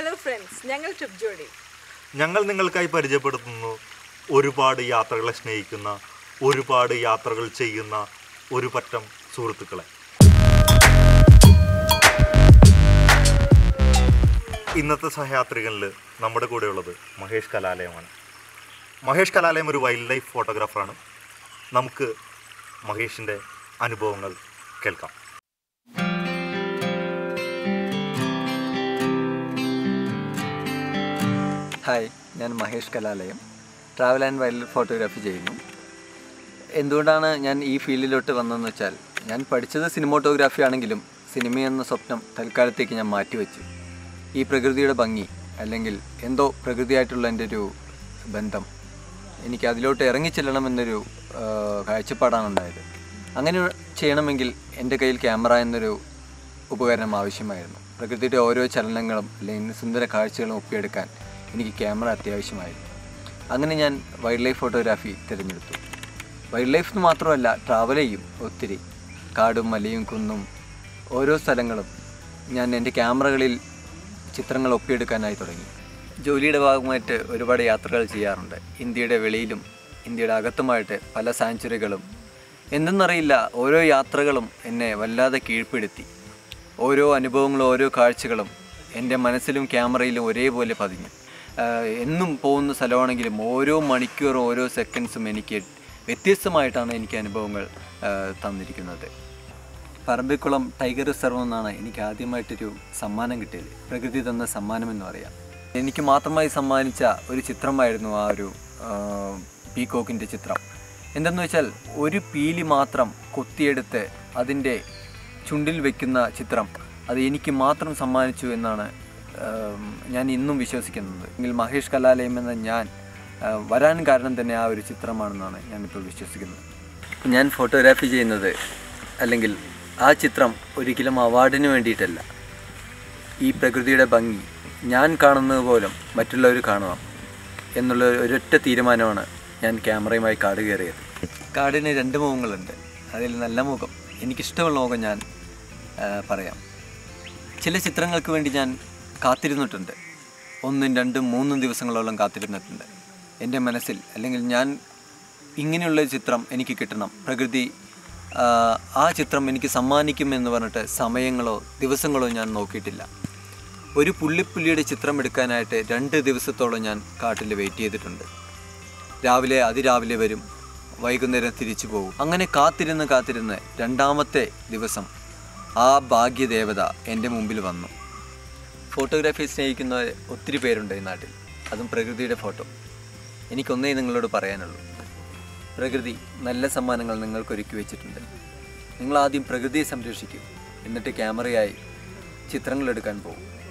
hello friends ഞങ്ങൾ trip ജോഡി ഞങ്ങൾ നിങ്ങൾക്കായി പരിചയപ്പെടുത്തുന്നു ഒരുപാട് യാത്രകളെ സ്നേഹിക്കുന്ന ഒരുപാട് യാത്രകൾ ചെയ്യുന്ന ഒരു പറ്റം സുഹൃത്തുക്കളെ ഇന്നത്തെ സഹയാത്രികനിൽ നമ്മുടെ കൂടെയുള്ളത് മഹേഷ് കലാലയമാണ് മഹേഷ് കലാലയം ഒരു വൈൽഡ് ലൈഫ് ഫോട്ടോഗ്രാഫറാണ് നമുക്ക് മഹേഷിൻ്റെ അനുഭവങ്ങൾ കേൾക്കാം ഹായ് ഞാൻ മഹേഷ് കലാലയം ട്രാവൽ ആൻഡ് വൈൽഡ് ഫോട്ടോഗ്രാഫി ചെയ്യുന്നു എന്തുകൊണ്ടാണ് ഞാൻ ഈ ഫീൽഡിലോട്ട് വന്നതെന്ന് വെച്ചാൽ ഞാൻ പഠിച്ചത് സിനിമോട്ടോഗ്രാഫി ആണെങ്കിലും സിനിമ എന്ന സ്വപ്നം തൽക്കാലത്തേക്ക് ഞാൻ മാറ്റിവെച്ചു ഈ പ്രകൃതിയുടെ ഭംഗി അല്ലെങ്കിൽ എന്തോ പ്രകൃതിയായിട്ടുള്ള എൻ്റെ ഒരു ബന്ധം എനിക്ക് അതിലോട്ട് ഇറങ്ങിച്ചെല്ലണമെന്നൊരു ആ, കാഴ്ചപ്പാടാണ് ഉണ്ടായത് അങ്ങനെ ചെയ്യണമെങ്കിൽ എൻ്റെ കയ്യിൽ ക്യാമറ എന്നൊരു ഉപകരണം ആവശ്യമായിരുന്നു പ്രകൃതിയുടെ ഓരോ ചലനങ്ങളും അല്ലെങ്കിൽ സുന്ദര കാഴ്ചകളും ഒപ്പിയെടുക്കാൻ എനിക്ക് ക്യാമറ അത്യാവശ്യമായിരുന്നു അങ്ങനെ ഞാൻ വൈൽഡ് ലൈഫ് ഫോട്ടോഗ്രാഫി തിരഞ്ഞെടുത്തു വൈൽഡ് ലൈഫ് എന്ന് മാത്രമല്ല ട്രാവൽ ചെയ്യും ഒത്തിരി കാടും മലയും കുന്നും ഓരോ സ്ഥലങ്ങളും ഞാൻ എൻ്റെ ക്യാമറകളിൽ ചിത്രങ്ങൾ ഒപ്പിയെടുക്കാനായി തുടങ്ങി ജോലിയുടെ ഭാഗമായിട്ട് ഒരുപാട് യാത്രകൾ ചെയ്യാറുണ്ട് ഇന്ത്യയുടെ വെളിയിലും ഇന്ത്യയുടെ അകത്തുമായിട്ട് പല സാഞ്ചുറികളും എന്തെന്നറിയില്ല ഓരോ യാത്രകളും എന്നെ വല്ലാതെ കീഴ്പ്പെടുത്തി ഓരോ അനുഭവങ്ങളും ഓരോ കാഴ്ചകളും എൻ്റെ മനസ്സിലും ക്യാമറയിലും ഒരേപോലെ പതിഞ്ഞു ആഹ് എന്നും പോകുന്ന സ്ഥലമാണെങ്കിലും ഓരോ മണിക്കൂറും ഓരോ സെക്കൻഡ്സും എനിക്ക് വ്യത്യസ്തമായിട്ടാണ് എനിക്ക് അനുഭവങ്ങൾ ആഹ് തന്നിരിക്കുന്നത് പറമ്പിക്കുളം ടൈഗർ റിസർവ് എന്നാണ് എനിക്ക് ആദ്യമായിട്ടൊരു സമ്മാനം കിട്ടിയത് പ്രകൃതി തന്ന സമ്മാനം എന്ന് പറയാം എനിക്ക് മാത്രമായി സമ്മാനിച്ച ഒരു ചിത്രമായിരുന്നു ആ ഒരു പീകോക്കിൻ്റെ ചിത്രം എന്തെന്ന് വെച്ചാൽ ഒരു പീലി മാത്രം കൊത്തിയെടുത്ത് അതിൻ്റെ ചുണ്ടിൽ വെക്കുന്ന ചിത്രം അത് എനിക്ക് മാത്രം സമ്മാനിച്ചു എന്നാണ് ആം, ഞാൻ ഇന്നും വിശ്വസിക്കുന്നത് എങ്കിൽ മഹേഷ് കലാലയം എന്ന ഞാൻ ആ, വരാൻ കാരണം തന്നെ ആ ഒരു ചിത്രമാണെന്നാണ് ഞാനിപ്പോൾ വിശ്വസിക്കുന്നത് ഞാൻ ഫോട്ടോഗ്രാഫി ചെയ്യുന്നത് അല്ലെങ്കിൽ ആ ചിത്രം ഒരിക്കലും അവാർഡിന് വേണ്ടിയിട്ടല്ല ഈ പ്രകൃതിയുടെ ഭംഗി ഞാൻ കാണുന്നത് പോലും മറ്റുള്ളവർ കാണണം എന്നുള്ള ഒരൊറ്റ തീരുമാനമാണ് ഞാൻ ക്യാമറയുമായി കാട് കയറിയത് കാടിന് രണ്ട് മുഖങ്ങളുണ്ട് അതിൽ നല്ല മുഖം എനിക്കിഷ്ടമുള്ള മുഖം ഞാൻ ആ, പറയാം ചില ചിത്രങ്ങൾക്ക് വേണ്ടി ഞാൻ കാത്തിരുന്നിട്ടുണ്ട് ഒന്നും രണ്ടും മൂന്നും ദിവസങ്ങളോളം കാത്തിരുന്നിട്ടുണ്ട് എൻ്റെ മനസ്സിൽ അല്ലെങ്കിൽ ഞാൻ ഇങ്ങനെയുള്ള ഒരു ചിത്രം എനിക്ക് കിട്ടണം പ്രകൃതി ആ, ആ ചിത്രം എനിക്ക് സമ്മാനിക്കും എന്ന് പറഞ്ഞിട്ട് സമയങ്ങളോ ദിവസങ്ങളോ ഞാൻ നോക്കിയിട്ടില്ല ഒരു പുള്ളിപ്പുള്ളിയുടെ ചിത്രം എടുക്കാനായിട്ട് രണ്ട് ദിവസത്തോളം ഞാൻ കാട്ടിൽ വെയിറ്റ് ചെയ്തിട്ടുണ്ട് രാവിലെ അതിരാവിലെ വരും വൈകുന്നേരം തിരിച്ചു പോകും അങ്ങനെ കാത്തിരുന്ന് കാത്തിരുന്ന് രണ്ടാമത്തെ ദിവസം ആ ഭാഗ്യദേവത എൻ്റെ മുമ്പിൽ വന്നു ഫോട്ടോഗ്രാഫി സ്നേഹിക്കുന്ന ഒത്തിരി പേരുണ്ട് ഈ നാട്ടിൽ അതും പ്രകൃതിയുടെ ഫോട്ടോ എനിക്കൊന്നേ നിങ്ങളോട് പറയാനുള്ളൂ പ്രകൃതി നല്ല സമ്മാനങ്ങൾ നിങ്ങൾക്ക് ഒരുക്കി വെച്ചിട്ടുണ്ട് നിങ്ങൾ ആദ്യം പ്രകൃതിയെ സംരക്ഷിക്കും എന്നിട്ട് ക്യാമറയായി ചിത്രങ്ങൾ എടുക്കാൻ പോകും